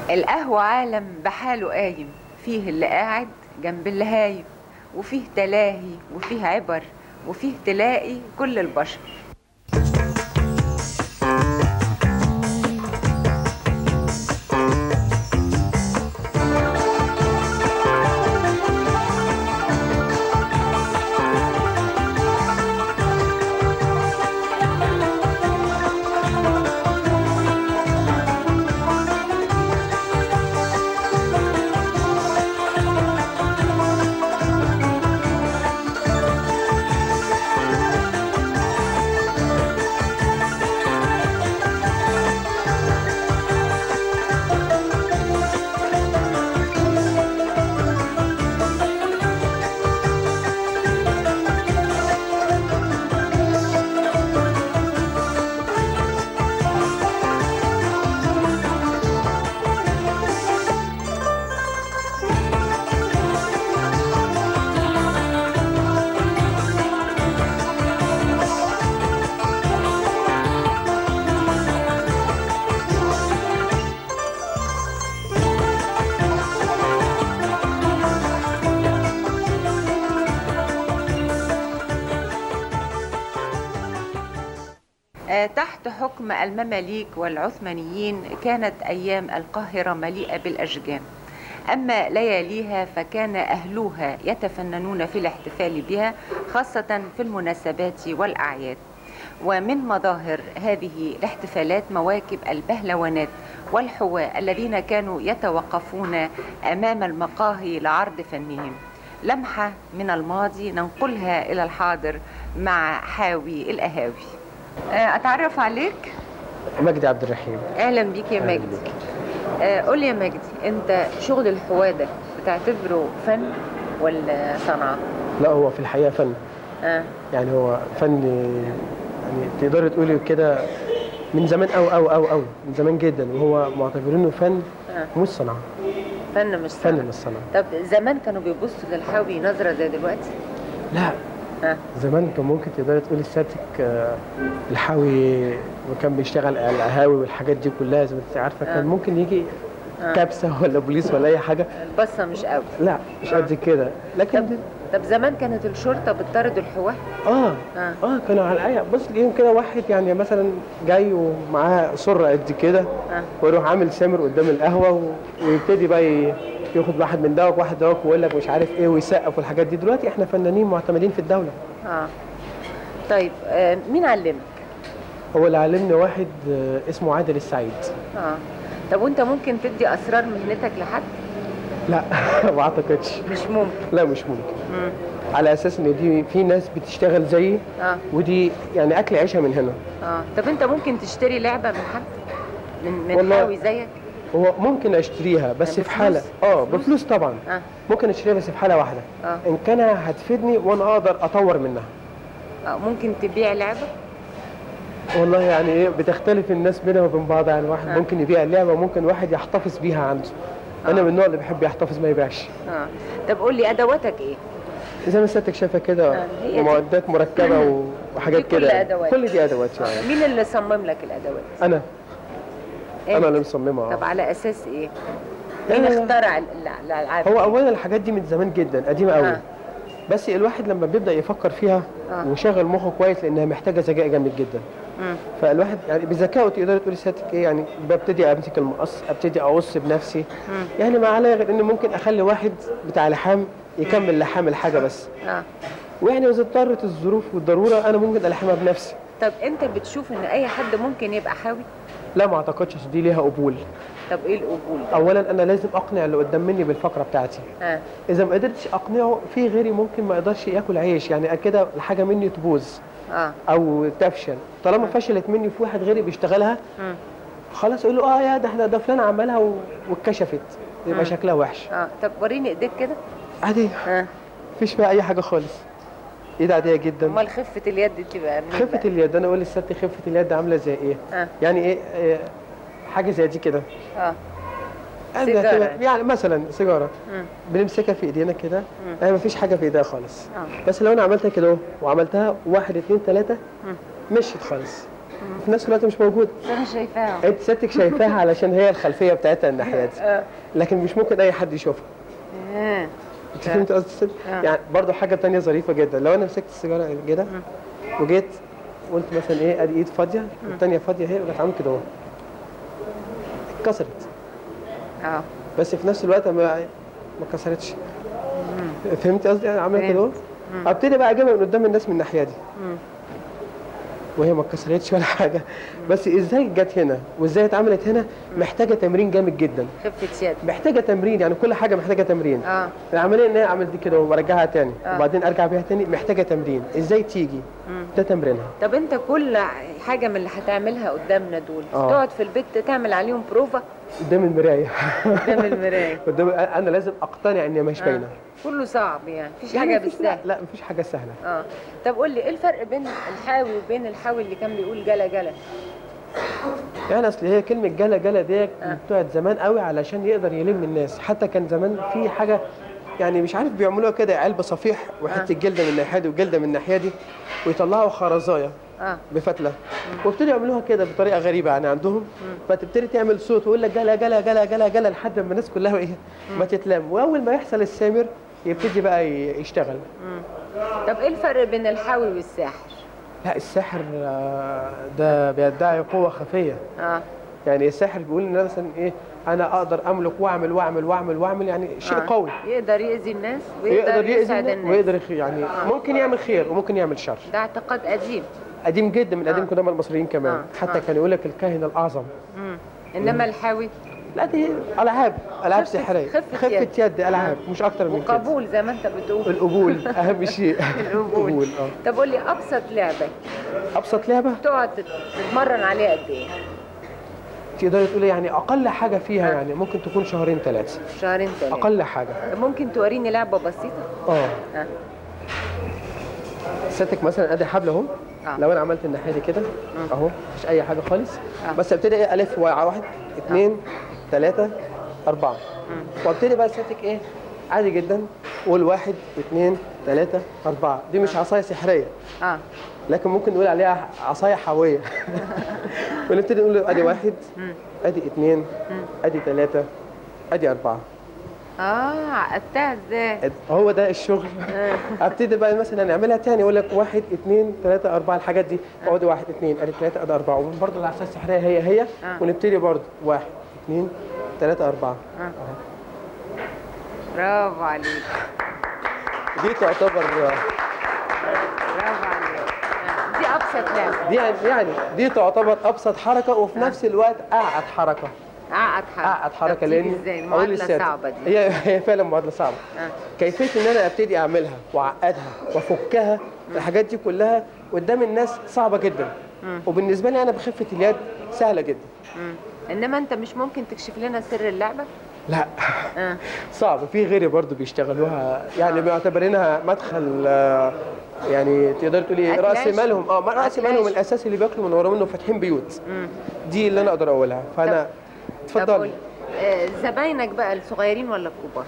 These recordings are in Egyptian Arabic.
القهوة عالم بحاله قايم فيه اللي قاعد جنب اللي هايم وفيه تلاهي وفيه عبر وفيه تلاقي كل البشر آه، تحت حكم المماليك والعثمانيين كانت أيام القاهرة مليئة بالأشجان أما لياليها فكان أهلها يتفننون في الاحتفال بها خاصة في المناسبات والأعياد ومن مظاهر هذه الاحتفالات مواكب البهلوانات والحواء الذين كانوا يتوقفون أمام المقاهي لعرض فنهم لمحة من الماضي ننقلها إلى الحاضر مع حاوي الأهاوي آه، أتعرف عليك مجدي عبد الرحيم أهلا بيك يا أهلا مجدي بيك. آه، قول لي يا مجدي أنت شغل الحواء ده بتعتبره فن ولا صنعة؟ لا هو في الحقيقه فن آه. يعني هو فن يعني تقدري تقولي كده من زمان أوي أوي أوي أوي من زمان جدا وهو معتبرينه فن آه. مش صنعه فن مش فن صنعة مش صنعه طب زمان كانوا بيبصوا للحاوي نظرة زي دلوقتي؟ لا آه. زمان كان ممكن تقدري تقولي سيادتك آه، الحاوي وكان بيشتغل على القهاوي والحاجات دي كلها زي ما انت عارفه آه. كان ممكن يجي آه. كبسه ولا بوليس ولا اي حاجه البصة مش قوي لا مش قد كده لكن طب طب زمان كانت الشرطة بتطرد الحواء؟ اه آه. اه كانوا على الحقيقه بص تلاقيهم كده واحد يعني مثلا جاي ومعاه سره قد كده آه. ويروح عامل سامر قدام القهوه و... ويبتدي بقى ي... ياخد واحد من دوك واحد دوك ويقول لك مش عارف ايه ويسقف والحاجات دي دلوقتي احنا فنانين معتمدين في الدوله اه طيب آه مين علمك؟ هو اللي علمني واحد آه، اسمه عادل السعيد اه طب وانت ممكن تدي اسرار مهنتك لحد؟ لا ما اعتقدش مش ممكن لا مش ممكن مم. على اساس ان دي في ناس بتشتغل زيي اه ودي يعني اكل عيشها من هنا اه طب انت ممكن تشتري لعبة من حد؟ من من والله- حاوي زيك؟ هو ممكن اشتريها بس يعني في حاله بفلوس؟ اه بفلوس؟ بفلوس طبعا اه ممكن اشتريها بس في حاله واحده اه ان كان هتفيدني وانا اقدر اطور منها آه، ممكن تبيع لعبة؟ والله يعني ايه بتختلف الناس بينها وبين بعض يعني واحد آه. ممكن يبيع اللعبه وممكن واحد يحتفظ بيها عنده انا آه. من النوع اللي بيحب يحتفظ ما يبيعش اه طب قول لي ادواتك ايه؟ زي ما سيادتك شايفه كده آه، هي دي. ومعدات مركبه و- وحاجات دي كل كده أدوات. كل دي ادوات يعني مين اللي صمم لك الادوات؟ انا أنت. انا اللي مصممها طب آه. على اساس ايه؟ لا، مين لا، لا. اخترع ال- ال- الالعاب؟ هو اولا الحاجات دي من زمان جدا قديمه قوي آه. بس الواحد لما بيبدا يفكر فيها آه. ويشغل مخه كويس لانها محتاجه ذكاء جامد جدا مم. فالواحد يعني بذكائه تقدر تقولي سيادتك ايه يعني ببتدي امسك المقص ابتدي اقص بنفسي مم. يعني ما عليا غير ان ممكن اخلي واحد بتاع لحام يكمل لحام الحاجه بس اه ويعني اذا اضطرت الظروف والضروره انا ممكن الحمها بنفسي طب انت بتشوف ان اي حد ممكن يبقى حاوي؟ لا ما اعتقدش إن دي ليها قبول طب ايه القبول؟ اولا انا لازم اقنع اللي قدام مني بالفقره بتاعتي اه اذا ما قدرتش اقنعه في غيري ممكن ما يقدرش ياكل عيش يعني كده الحاجه مني تبوظ اه او تفشل طالما فشلت مني في واحد غيري بيشتغلها مم. خلاص اقول له اه يا ده احنا ده فلان عملها و- واتكشفت يبقى مم. شكلها وحش اه طب وريني ايديك كده عادي اه مفيش فيها اي حاجه خالص ايد عاديه جدا امال خفه اليد دي تبقى منين خفه بقى؟ اليد انا اقول للست خفه اليد عامله زي ايه اه يعني ايه آه، حاجه زي دي كده اه يعني سيجارة. هتبقى- يعني مثلا سيجاره مم. بنمسكها في ايدينا كده مم. يعني مفيش حاجه في ايديها خالص اه بس لو انا عملتها كده اهو وعملتها واحد اتنين تلاته مم. مشيت خالص في نفس الوقت مش موجوده بس انا شايفاها انت سيادتك شايفاها علشان هي الخلفيه بتاعتها الناحيه دي اه لكن مش ممكن اي حد يشوفها آه. انت فهمت قصدي الست؟ آه. يعني برضو حاجه تانية ظريفه جدا لو انا مسكت السيجاره كده وجيت قلت مثلا ايه ادي ايد فاضيه والثانيه فاضيه اهي وجت عامل كده اهو اتكسرت اه بس في نفس الوقت ما ما اتكسرتش فهمت قصدي يعني عامله كده اهو ابتدي بقى اجيبها من قدام الناس من الناحيه دي مم. وهي ما اتكسرتش ولا حاجه بس ازاي جت هنا وازاي اتعملت هنا محتاجه تمرين جامد جدا خفة يد محتاجه تمرين يعني كل حاجه محتاجه تمرين اه العمليه ان انا اعمل دي كده وارجعها تاني آه. وبعدين ارجع بيها تاني محتاجه تمرين ازاي تيجي مم. ده تمرينها طب انت كل حاجة من اللي هتعملها قدامنا دول آه. تقعد في البيت تعمل عليهم بروفا قدام المرايه قدام المراية قدام انا لازم اقتنع ان مش باينه كله صعب يعني مفيش يعني حاجة مفيش- بالسهل لا لا مفيش حاجه سهله اه طب قول لي ايه الفرق بين الحاوي وبين الحاوي اللي كان بيقول جلا جلا يعني اصل هي كلمه جلا جلا دي آه. بتوعت زمان قوي علشان يقدر يلم الناس حتى كان زمان في حاجه يعني مش عارف بيعملوها كده علبه صفيح وحته جلده من الناحيه دي وجلده من الناحيه دي ويطلعوا خرزايه اه بفتله وابتدوا يعملوها كده بطريقه غريبه يعني عندهم فتبتدي تعمل صوت ويقول لك جلا جلا جلا جلا جلا لحد ما الناس كلها ايه ما تتلم واول ما يحصل السامر يبتدي بقى ي- يشتغل مم. طب ايه الفرق بين الحاوي والساحر لا الساحر آه، ده بيدعي قوه خفيه اه يعني الساحر بيقول ان أنا مثلا ايه انا اقدر املك واعمل واعمل واعمل واعمل يعني شيء آه. قوي يقدر يأذي الناس يقدر ويقدر يأذي يسعد الناس الناس ويقدر يخ- يعني ممكن يعمل خير وممكن يعمل شر ده اعتقاد قديم قديم جدا من قديم آه. قدام المصريين كمان آه. حتى آه. كان يقول لك الكاهن الاعظم مم. انما الحاوي لا دي العاب العاب خفة- سحريه خفة خفه يد. يد العاب مش اكتر من كده وقبول زي ما انت بتقول القبول اهم شيء القبول اه طب قول لي ابسط لعبه ابسط لعبه تقعد تت- تتمرن عليها قد ايه تقدري تقولي يعني اقل حاجه فيها يعني ممكن تكون شهرين ثلاثه شهرين ثلاثه اقل حاجه طب ممكن توريني لعبه بسيطه اه اه سيادتك مثلا ادي حبل اهو آه. لو انا عملت الناحيه دي كده اهو مفيش اي حاجه خالص آه. بس ابتدي ايه الف واحد اثنين ثلاثه اربعه وابتدي بقى سيادتك ايه عادي جدا قول واحد اثنين ثلاثه اربعه دي مش عصايه سحريه اه لكن ممكن نقول عليها عصايه حاويه ونبتدي نقول ادي واحد ادي اثنين ادي ثلاثه ادي اربعه اه عقدتها ازاي هو ده الشغل ابتدي بقى مثلا نعملها تاني يقول لك واحد اثنين ثلاثة أربعة الحاجات دي اقعد واحد اثنين ادي ثلاثة ادي أربعة وبرضه العصاية السحرية هي هي آه. ونبتدي برضه واحد اثنين ثلاثة أربعة برافو عليك دي تعتبر برافو عليك آه. دي ابسط لعبه دي يعني- يعني دي تعتبر أبسط حركة وفي نفس الوقت أعقد حركة اعقد حركه أعقد حركة طب تيجي لأن ازاي أقول معادله للسادة، صعبه دي هي هي فعلا معادلة صعبة آه. كيفية إن أنا أبتدي أعملها وأعقدها وأفكها الحاجات دي كلها قدام الناس صعبة جدا وبالنسبة لي أنا بخفة اليد سهلة جدا مم. انما انت مش ممكن تكشف لنا سر اللعبه لا اه صعب في غيري برضو بيشتغلوها يعني معتبرينها مدخل آه، يعني تقدر تقولي أكل راس عيش. مالهم اه راس أكل مالهم عيش. الاساسي اللي بياكلوا من ورا منه فاتحين بيوت مم. دي اللي انا اقدر اقولها فانا طب قول اتفضل آه، زباينك بقى الصغيرين ولا الكبار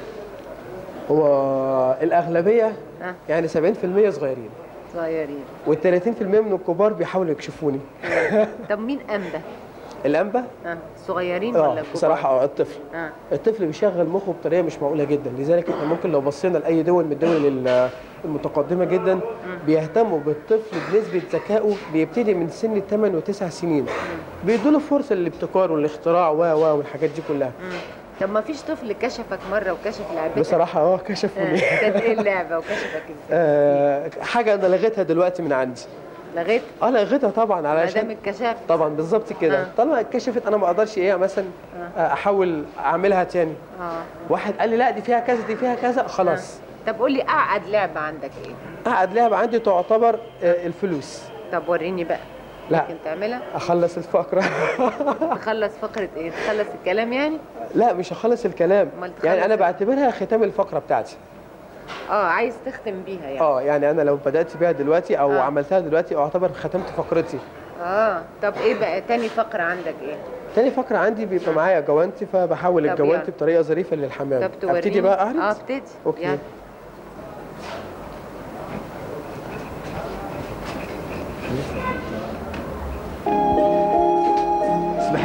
هو الاغلبيه اه يعني 70% صغيرين صغيرين وال30% من الكبار بيحاولوا يكشفوني طب مين انبه الانبه اه صغيرين ولا اه كبار بصراحه اه الطفل اه الطفل بيشغل مخه بطريقه مش معقوله جدا لذلك احنا ممكن لو بصينا لاي دول من الدول ال- المتقدمه جدا بيهتموا بالطفل بنسبه ذكائه بيبتدي من سن 8 و9 سنين بيدوا له فرصه للابتكار والاختراع و و والحاجات دي كلها مم. طب ما فيش طفل كشفك مره وكشف لعبتك بصراحه اه آه. كشفوني كانت ايه اللعبه وكشفك ازاي آه حاجه انا لغيتها دلوقتي من عندي لغيت اه لغيتها طبعا ما دام علشان اتكشفت طبعا بالظبط كده آه. طالما اتكشفت انا ما اقدرش ايه مثلا آه، احاول اعملها تاني اه واحد قال لي لا دي فيها كذا دي فيها كذا خلاص طب قول لي اعقد لعبه عندك ايه قعد لعبه عندي تعتبر آه، الفلوس طب وريني بقى لا. ممكن تعملها اخلص الفقره تخلص فقره ايه تخلص الكلام يعني لا مش هخلص الكلام أمال تخلص يعني انا إيه؟ بعتبرها ختام الفقره بتاعتي اه عايز تختم بيها يعني اه يعني انا لو بدات بيها دلوقتي او آه. عملتها دلوقتي اعتبر ختمت فقرتي اه طب ايه بقى تاني فقره عندك ايه تاني فقره عندي بيبقى معايا جوانتي فبحول طب الجوانتي يلا. بطريقه ظريفه للحمام طب توريني ابتدي بقى اعرض اه ابتدي أوكي. يلا.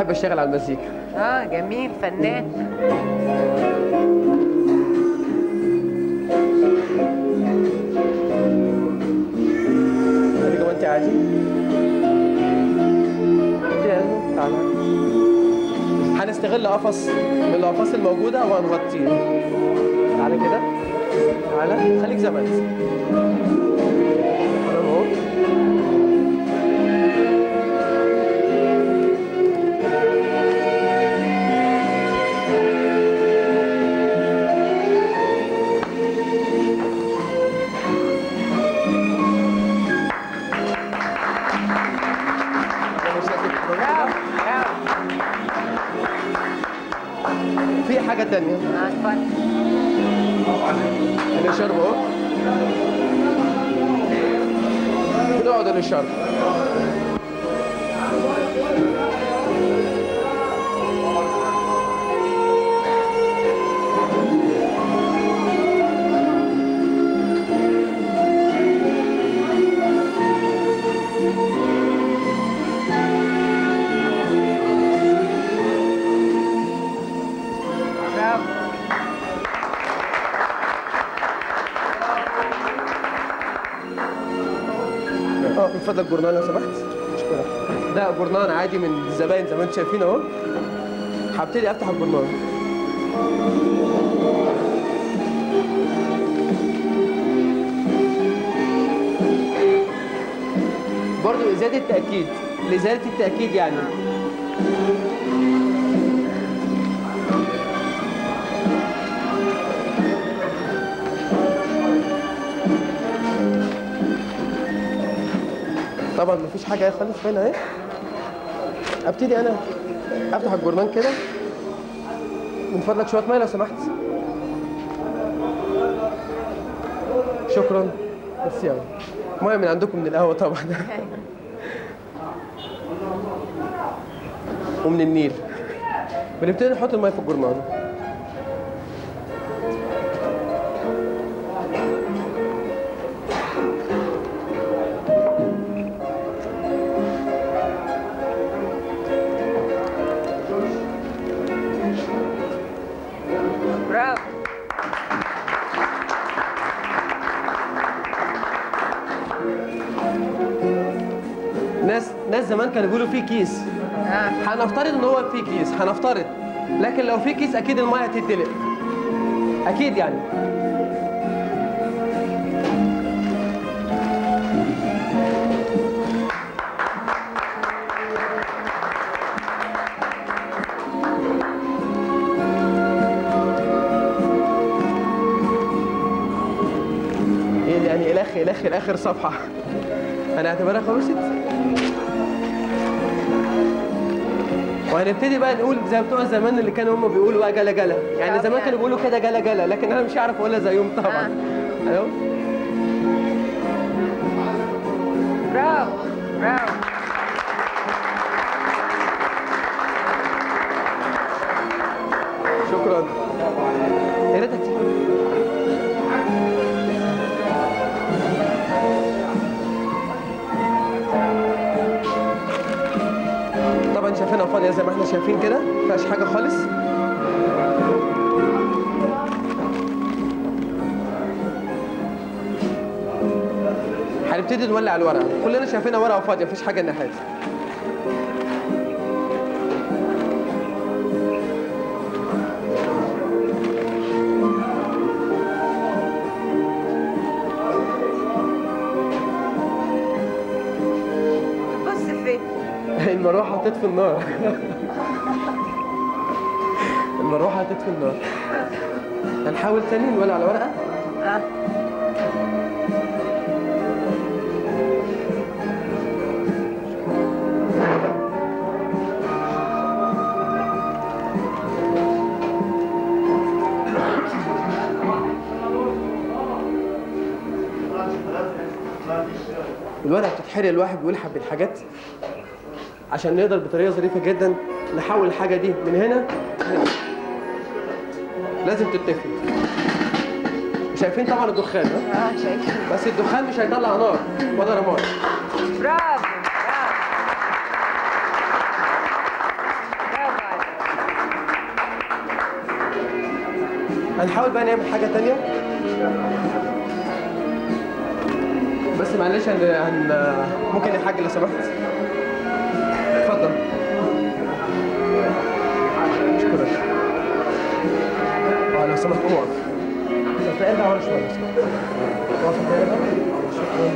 بحب اشتغل على المزيكا اه جميل فنان خليك وانت عادي يلا، تعالى هنستغل قفص من القفص الموجودة وهنغطيه تعالى كده تعالى خليك زي ما انت تمام اهو أنا شايفك. برافو برافو في حاجة تانية اه اتفضل انا شرب اهو بنقعد للشرب برافو اه من فضلك جورنال لو سمحت شكرا ده جورنال عادي من الزباين زي ما انتم شايفين اهو هبتدي افتح الجورنال برضو ازاله التاكيد لازاله التاكيد يعني طبعا مفيش حاجه اهي خالص باينه اهي ابتدي انا افتح الجورنان كده من فضلك شويه ميه لو سمحت شكرا بس يعني ميه من عندكم من القهوه طبعا ومن النيل بنبتدي نحط الميه في الجورنان برافو ناس ناس زمان كانوا بيقولوا في كيس اه هنفترض ان هو في كيس هنفترض لكن لو في كيس اكيد الميه هتدلق اكيد يعني ايه ده يعني الاخ الاخ الاخر صفحه انا اعتبرها خلصت وهنبتدي بقى نقول زي بتوع زمان اللي كانوا هم بيقولوا بقى جلا جلا يعني طب زمان يعني. كانوا بيقولوا كده جلا جلا لكن انا مش هعرف اقولها زيهم طبعا ايوه برافو برافو شكرا يا ريتك تيجي طبعا شايفينها فاضيه زي ما احنا شايفين كده ما فيهاش حاجه خالص هنبتدي نولع الورقه كلنا شايفينها ورقه فاضيه مفيش حاجه الناحيه بص فين المروحه هتطفي النار المروحه هتطفي النار هنحاول تاني نولع على ورقه اه الورقه بتتحرق الواحد بيقول حبه حاجات عشان نقدر بطريقه ظريفه جدا نحول الحاجه دي من هنا هنا لازم تتفق شايفين طبعا الدخان ها؟ اه شايفين بس الدخان مش هيطلع نار ولا رماد برافو برافو هنحاول بقى نعمل حاجة تانية بس معلش هن... هن... ممكن يا حاج لو سمحت اتفضل اشكرك اه لو سمحت قوم اقف طب ارجع ورا شوية لو سمحت. اقف انت هنا. شكرا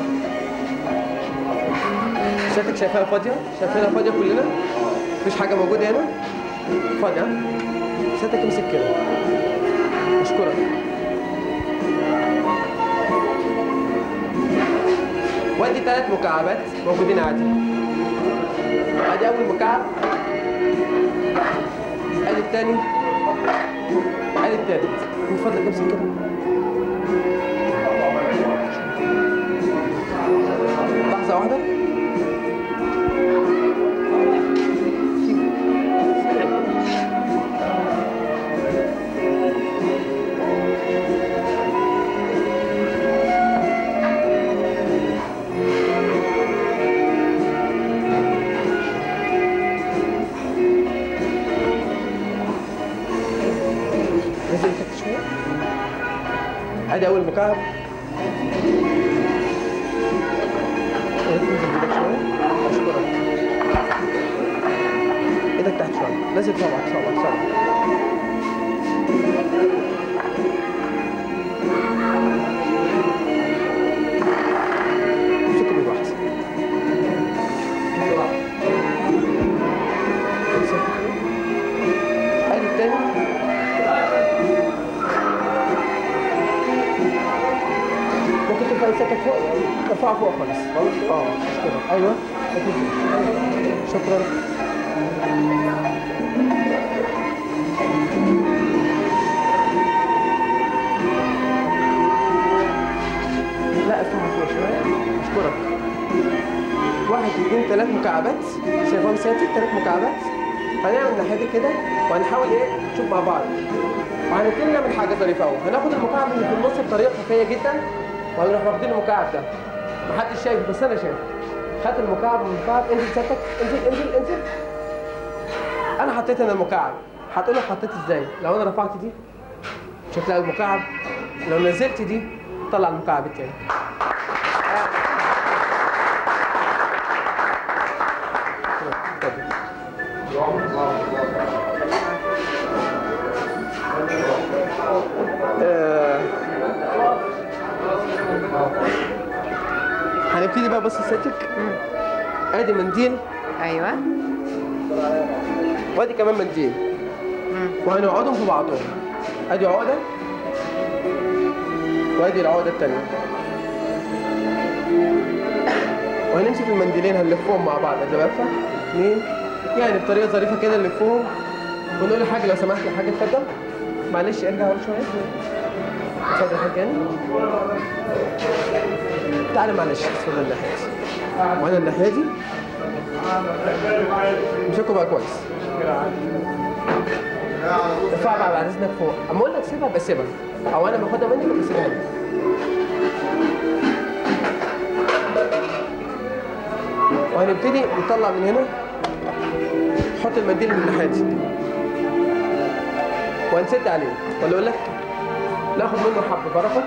شايفك شايفاها فاضية؟ شايفينها فاضية كلنا؟ مفيش حاجة موجودة هنا؟ فاضية ها؟ سيادتك امسك كده اشكرك وادي ثلاث مكعبات موجودين عادي ادي اول مكعب ادي الثاني ادي الثالث من فضلك امسك كده لحظة واحدة نزل تحت شوية ادي اول مكعب انزل ايدك شوية اشكرك ايدك تحت شوية نزل صوابعك صوابعك صوابعك امسكه بايد واحدة ادي التاني ممكن ترفع لسانك فوق ارفعها فوق خالص اه اشكرك ايوه شكرا لا ارفعها فوق شويه اشكرك واحد اثنين ثلاث مكعبات شايفهم سيادتك ثلاث مكعبات هنعمل الناحيه دي كده وهنحاول ايه نشوف مع بعض وهنبتدي نعمل حاجه ظريفه قوي هناخد المكعب اللي في النص بطريقه خفيه جدا وهنروح واخدين المكعب ده محدش شايف بس انا شايف خدت المكعب من المكعب انزل سيادتك انزل انزل انزل انا حطيت انا المكعب هتقول لي حطيت ازاي لو انا رفعت دي مش هتلاقي المكعب لو نزلت دي طلع المكعب التاني اتفضل. آه، هنبتدي بقى بص سيادتك ادي منديل ايوه وادي كمان منديل مم. وهنقعدهم في بعضهم ادي عقده وادي العقده التانيه وهنمسك المنديلين هنلفهم مع بعض ادي لفه اثنين يعني بطريقه ظريفه كده نلفهم ونقول لحاجه لو سمحت يا حاجه اتفضل معلش ارجع ورا شويه اتفضل يا حاج هاني تعالى معلش اتفضل الناحيه دي وانا الناحيه دي امسكوا بقى كويس ارفع بقى بعد اذنك فوق اما اقول لك سيبها بس سيبها او انا باخدها منك بس سيبها لك. وهنبتدي نطلع من هنا نحط المنديل من الناحيه دي وهنسد عليه ولا اقول لك ناخد منه حبه بركه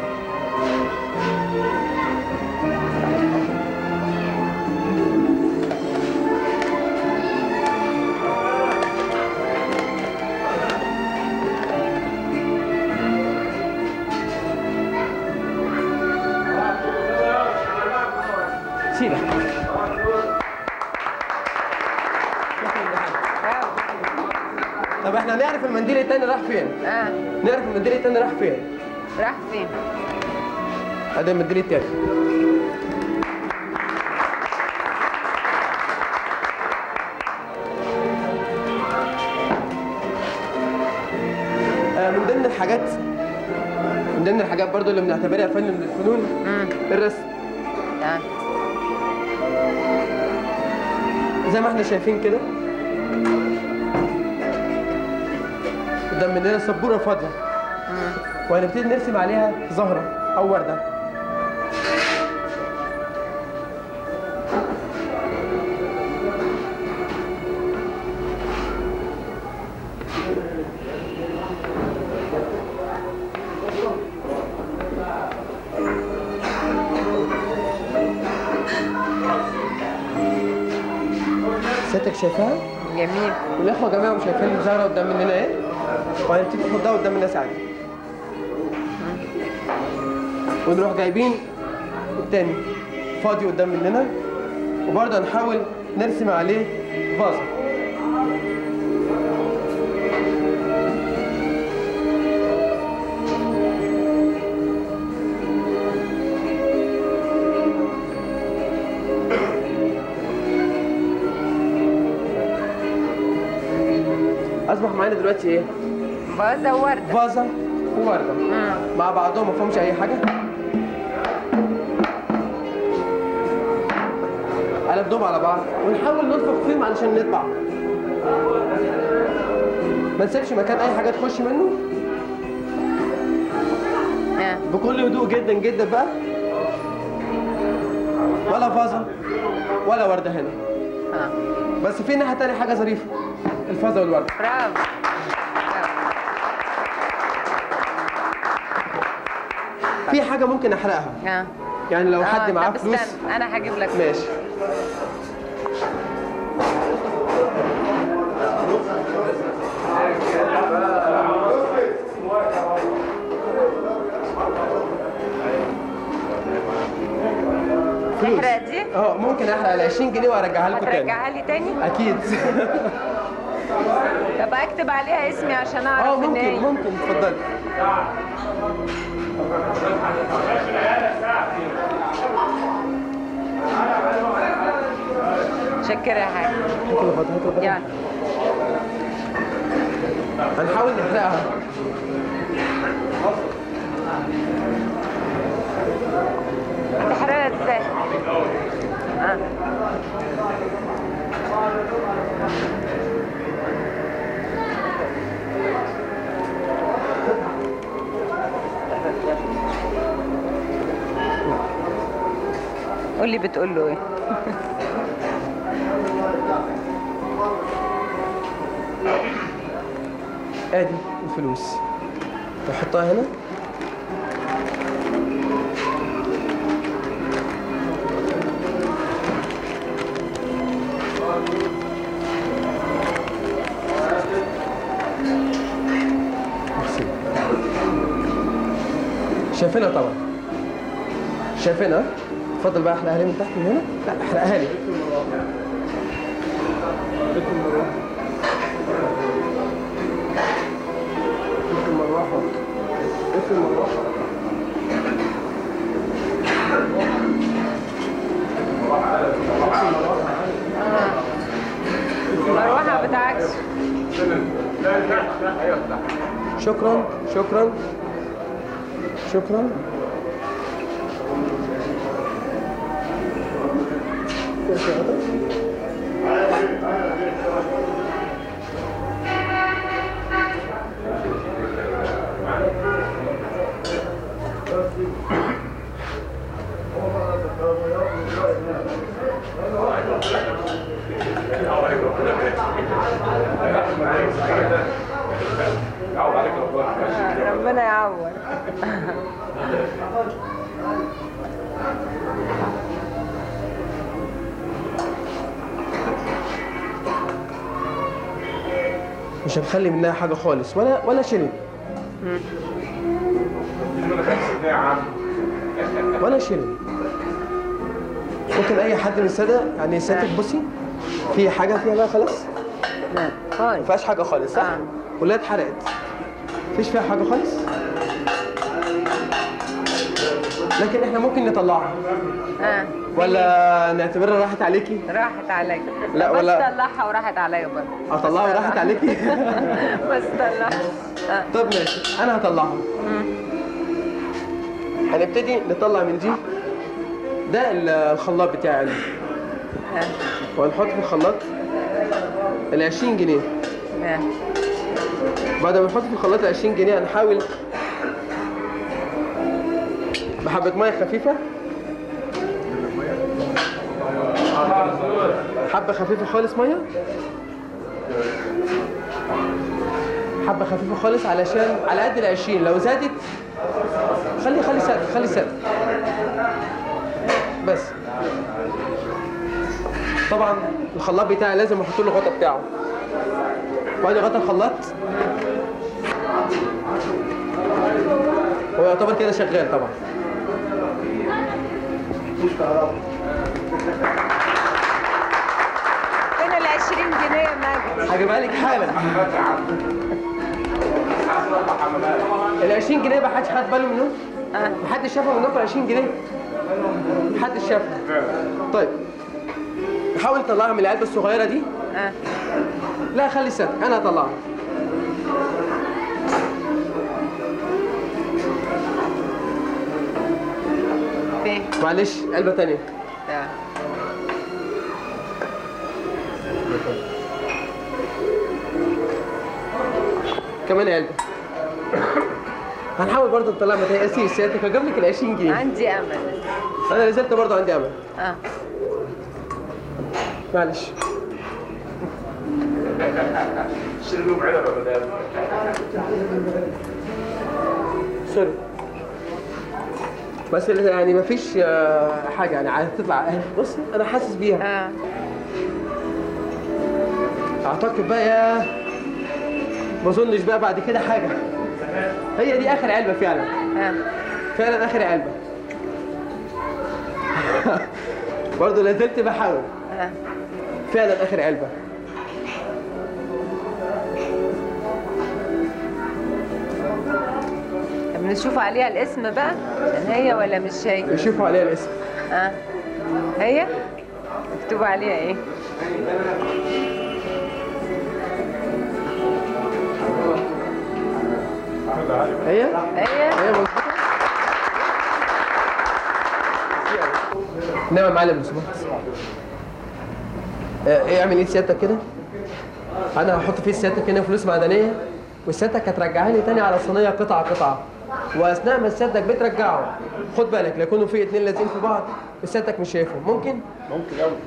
سيبها طب احنا نعرف المنديل التاني راح فين اه نعرف المنديل التاني راح فين راح فين ادي المنديل التاني آه، من ضمن الحاجات من ضمن الحاجات برضو اللي بنعتبرها فن من الفنون امم الرسم تمام زي ما احنا شايفين كده قدام مننا سبوره فاضيه مم. وهنبتدي نرسم عليها زهره او ورده حضرتك شايفاها جميل والاخوه جميعهم شايفين الزهره قدام مننا ايه وهنبتدي نحطها قدام الناس عادي ونروح جايبين التاني فاضي قدام مننا وبرضه هنحاول نرسم عليه فازه اصبح معانا دلوقتي ايه فازة ووردة فازه وورده مم. مع بعضهم ما فيهمش اي حاجه قلبناهم على بعض ونحاول ننفخ فيهم علشان نطبع ما نسيبش مكان اي حاجه تخش منه آه. بكل هدوء جدا جدا بقى ولا فازه ولا ورده هنا آه. بس في ناحيه تانية حاجه ظريفه الفازه والورده برافو برافو. في حاجه ممكن احرقها آه. يعني لو آه، حد معاه طب فلوس استنى انا هجيب لك ماشي فلوس. تحرق دي اه ممكن احرق ال 20 جنيه وارجعها لكم تاني هترجعها لي تاني اكيد طب اكتب عليها اسمي عشان اعرف اه ان ممكن هي ممكن اتفضلي شكرا يا حاج هاتوا الغدا هاتوا الغدا يلا هنحاول نحرقها تحرقها ازاي؟ آه. قولي بتقول له ايه؟ ادي الفلوس نحطها هنا ميرسي. شايفينها طبعا شايفينها اتفضل بقى احرقها لي من تحت من هنا لا احرقها لي اقفل المروحة اقفل المروحة المروحة بتاعك شكرا شكرا شكرا ربنا يعوض مش هنخلي منها حاجة خالص ولا ولا شيلين ولا شيلين ممكن أي حد من السادة يعني سيادتك بصي في حاجة فيها بقى خلاص لا ما خالص فيهاش حاجة خالص صح؟ آه. كلها اتحرقت مفيش فيها حاجة خالص لكن احنا ممكن نطلعها اه ولا نعتبرها راحت عليكي راحت عليا لا، بس ولا- طلعها وراحت عليا برضه اطلعها راحت عليكي بس طلعها آه. طب ماشي انا هطلعها هنبتدي نطلع من دي ده الخلاط بتاعي آه. وهنحط في الخلاط ال 20 جنيه آه. بعد ما نحط في الخلاط ال 20 جنيه هنحاول بحبة مية خفيفة حبة خفيفة خالص مية حبة خفيفة خالص علشان على قد ال 20 لو زادت خلي خلي سادة خلي سادة بس طبعا الخلاط بتاعي لازم احط له الغطا بتاعه وادي غطا الخلاط هو يعتبر كده شغال طبعا فين ال 20 جنيه يا ماجد؟ هجيبها لك حالا ال 20 جنيه ما حدش خد باله منه؟ اه محدش شافها منكم ال 20 جنيه؟ محدش شافها طيب نحاول نطلعها من العلبه الصغيره دي اه لا خلي السد انا هطلعها فين؟ معلش علبه تانية ده. كمان علبه هنحاول برضه نطلع ما تيأسيش سيادتك هجيب لك ال 20 جنيه عندي امل انا لازلت برضه عندي امل اه معلش شنو بعلبه بدل سوري بس ال- يعني ما فيش آه، حاجه يعني عايز تطلع أهي. بص انا حاسس بيها اه اعتقد بقى يا ما اظنش بقى بعد كده حاجه هي دي اخر علبه فعلا اه فعلا اخر علبه برضه لازلت بحاول اه فعلا اخر علبه طب نشوف عليها الاسم بقى عشان هي ولا مش هي؟ يشوفوا عليها الاسم اه هي؟ مكتوب عليها ايه؟ هي هي؟ هي مظبوطه نعم يا معلم مظبوط آه، ايه اعمل ايه سيادتك كده انا هحط فيه سيادتك هنا فلوس معدنيه وسيادتك هترجعها لي تاني على صينيه قطعه قطعه واثناء ما سيادتك بترجعه خد بالك لا يكونوا في اتنين لازقين في بعض وسيادتك مش شايفهم ممكن ممكن قوي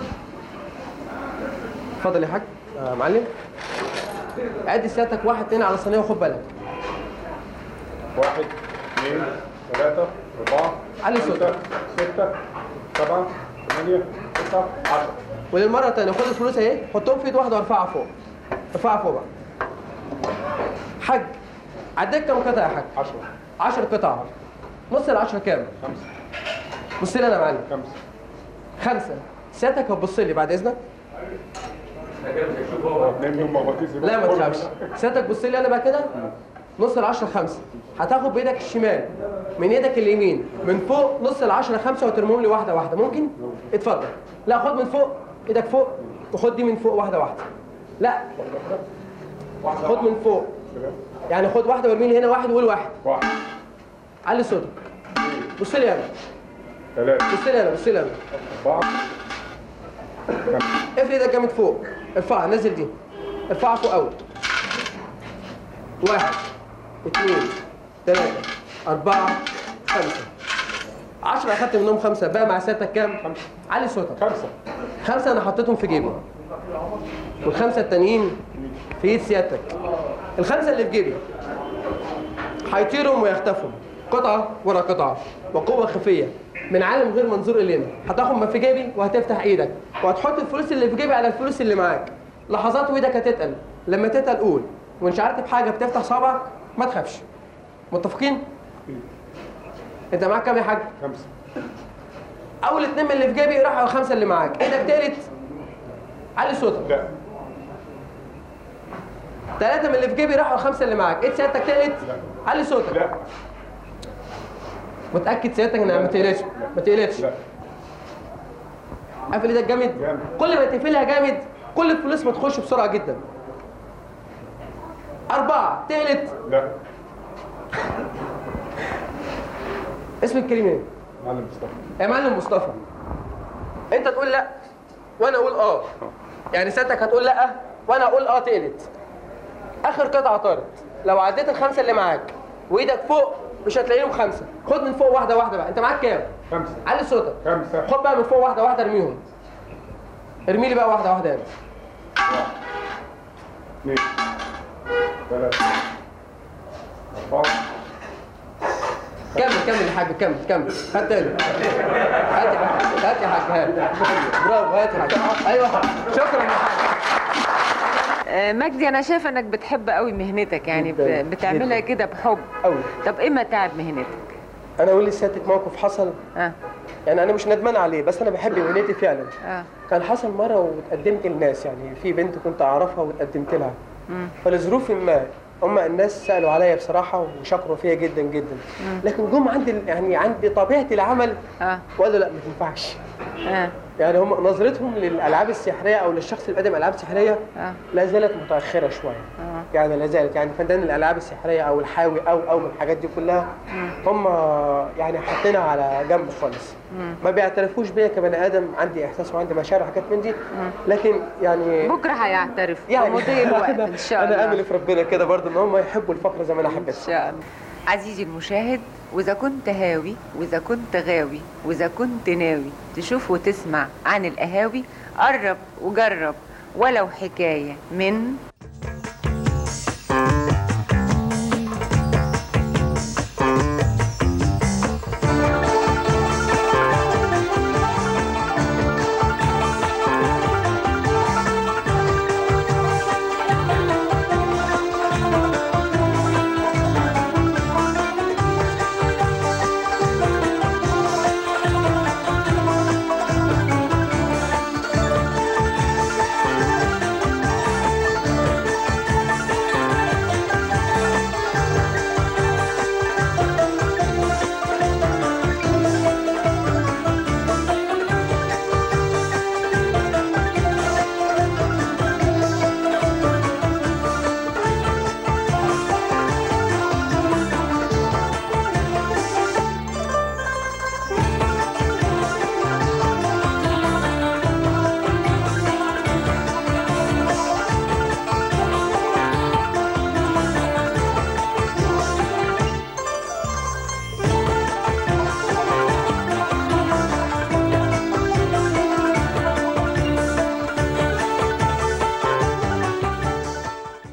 اتفضل يا حاج آه معلم ادي سيادتك واحد اتنين على صينيه وخد بالك واحد اثنين ثلاثة أربعة علي خمسة، صوتك. ستة سبعة ثمانية تسعة عشرة وللمره الثانيه خد الفلوس اهي حطهم في ايد واحده وارفعها فوق ارفعها فوق بقى حاج عديك كام قطعه يا حاج عشرة 10 قطع نص ال 10 كام خمسة بص لي انا يا معلم خمسة خمسه سيادتك هتبص لي بعد اذنك اثنين من مغناطيسي لا ما تخافش سيادتك بص لي انا بقى كده نص ال 10 خمسه هتاخد بايدك الشمال من ايدك اليمين من فوق نص ال 10 خمسه وترميهم لي واحده واحده ممكن اتفضل لا خد من فوق ايدك فوق وخد دي من فوق واحده واحده لا خد من فوق يعني خد واحده وارمي لي هنا واحد وقول واحد واحد علي صوتك بص لي انا ثلاثة بص لي انا بص لي انا أربعة افرد ايدك جامد فوق ارفعها نزل دي ارفعها فوق قوي واحد اثنين ثلاثة أربعة خمسة عشرة أخدت منهم خمسة بقى مع سيادتك كام؟ خمسة. علي صوتك خمسة خمسة أنا حطيتهم في جيبي والخمسة التانيين في إيد سيادتك الخمسة اللي في جيبي هيطيروا ويختفوا قطعة ورا قطعة وقوة خفية من عالم غير منظور إلينا هتاخد ما في جيبي وهتفتح إيدك وهتحط الفلوس اللي في جيبي على الفلوس اللي معاك لحظات وإيدك هتتقل لما تتقل قول وإن شعرت بحاجة بتفتح صابعك ما تخافش متفقين؟ أنت معاك كام يا حاج؟ خمسة أول اتنين من اللي في جيبي راحوا على الخمسة اللي معاك إيدك تالت علي صوتك لا ثلاثة من اللي في جيبي راحوا الخمسة اللي معاك، ايه سيادتك تالت؟ علي صوتك، لا متأكد سيادتك انها ما تقلقش، ما تقلقش، لا قافل ايدك جامد؟ جامد. كل ما تقفلها جامد كل الفلوس بتخش بسرعة جدا. أربعة، تالت، لا اسمك الكريم ايه؟ معلم مصطفى يا معلم مصطفى. أنت تقول لا وأنا أقول آه. يعني سيادتك هتقول لا وأنا أقول آه تالت. آخر قطعة طارت، لو عديت الخمسة اللي معاك وإيدك فوق مش هتلاقيهم خمسة، خد من فوق واحدة واحدة بقى، أنت معاك كام؟ خمسة علي صوتك. خمسة خد بقى من فوق واحده واحده ارميهم ارمي لي بقى واحده واحده يعني. اثنين ثلاثة أربعة كمل كمل يا حاج كمل كمل هات تاني هات يا حاج هات يا حاج هات برافو هات يا حاج ايوه شكرا يا حاج آه، مجدي انا شايفه انك بتحب قوي مهنتك يعني جداً، ب- بتعملها جداً. كده بحب قوي طب ايه متاعب مهنتك انا اقول لسيادتك موقف حصل اه يعني انا مش ندمان عليه بس انا بحب مهنتي فعلا اه كان حصل مره واتقدمت لناس يعني في بنت كنت اعرفها واتقدمت لها مم. فلظروف ما هم الناس سالوا عليا بصراحه وشكروا فيا جدا جدا لكن جم عند ال- يعني عند طبيعه العمل اه وقالوا لا ما تنفعش اه يعني هم نظرتهم للالعاب السحريه او للشخص اللي بيقدم العاب سحريه اه لا زالت متاخره شويه اه يعني لا زالت يعني فنان الالعاب السحريه او الحاوي او او من الحاجات دي كلها هم يعني حاطينها على جنب خالص ما بيعترفوش بيا كبني ادم عندي احساس وعندي مشاعر وحاجات من دي لكن يعني بكره هيعترف يعني ومضي الوقت أنا- ان شاء الله انا امل في ربنا كده برضه ان هم يحبوا الفقره زي ما انا ان حبيتها شاء الله عزيزي المشاهد واذا كنت هاوي واذا كنت غاوي واذا كنت ناوي تشوف وتسمع عن القهاوي قرب وجرب ولو حكايه من